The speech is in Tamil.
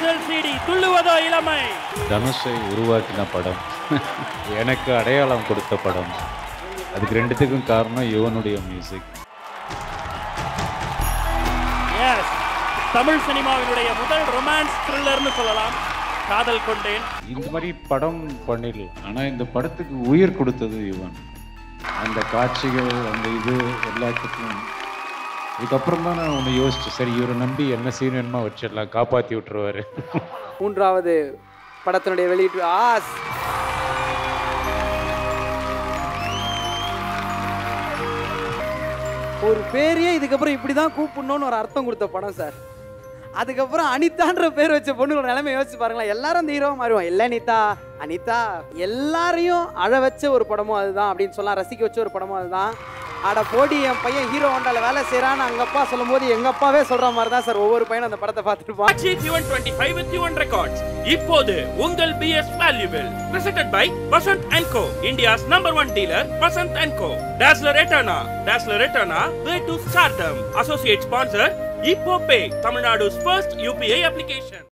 எஸ்எல்சிடி துள்ளுவதோ இளமை தனுஷை உருவாக்கின படம் எனக்கு அடையாளம் கொடுத்த படம் அதுக்கு ரெண்டுத்துக்கும் காரணம் யுவனுடைய மியூசிக் எஸ் தமிழ் சினிமாவினுடைய முதல் ரொமான்ஸ் த்ரில்லர்னு சொல்லலாம் காதல் கொண்டேன் இந்த மாதிரி படம் பண்ணிடலாம் ஆனால் இந்த படத்துக்கு உயிர் கொடுத்தது யுவன் அந்த காட்சிகள் அந்த இது எல்லாத்துக்கும் இதுக்கப்புறம் தான் நான் ஒன்று யோசிச்சேன் சரி இவரை நம்பி என்ன சீன் வேணுமா வச்சிடலாம் காப்பாற்றி விட்டுருவாரு மூன்றாவது படத்தினுடைய வெளியீட்டு ஆஸ் ஒரு பேரையே இதுக்கப்புறம் இப்படி தான் கூப்பிடணும்னு ஒரு அர்த்தம் கொடுத்த படம் சார் அதுக்கப்புறம் அனிதான்ற பேர் வச்ச பொண்ணுங்களோட நிலைமை யோசிச்சு பாருங்களேன் எல்லாரும் அந்த ஹீரோவை மாறுவோம் இல்லை அனிதா அனிதா எல்லாரையும் அழ வச்ச ஒரு படமும் அதுதான் அப்படின்னு சொல்லலாம் ரசிக்க வச்ச ஒரு படமும் அதுதான் அட போடி என் பையன் ஹீரோ ஹோண்டால வேலை செய்கிறான்னு அங்க அப்பா சொல்லும் போது எங்க அப்பாவே சொல்ற மாதிரி தான் சார் ஒவ்வொரு பையனும் அந்த படத்தை பார்த்துருப்பான் achieve Yuvan twenty five with Yuvan records இப்போது உங்கள் பிஎஸ் valuable presented by Vasanth and co India's number one dealer Vasanth and co Dazzler Etna Dazzler Etna way to stardom associate sponsor இப்போ பே தமிழ்நாடு's first யூபிஐ அப்ளிகேஷன்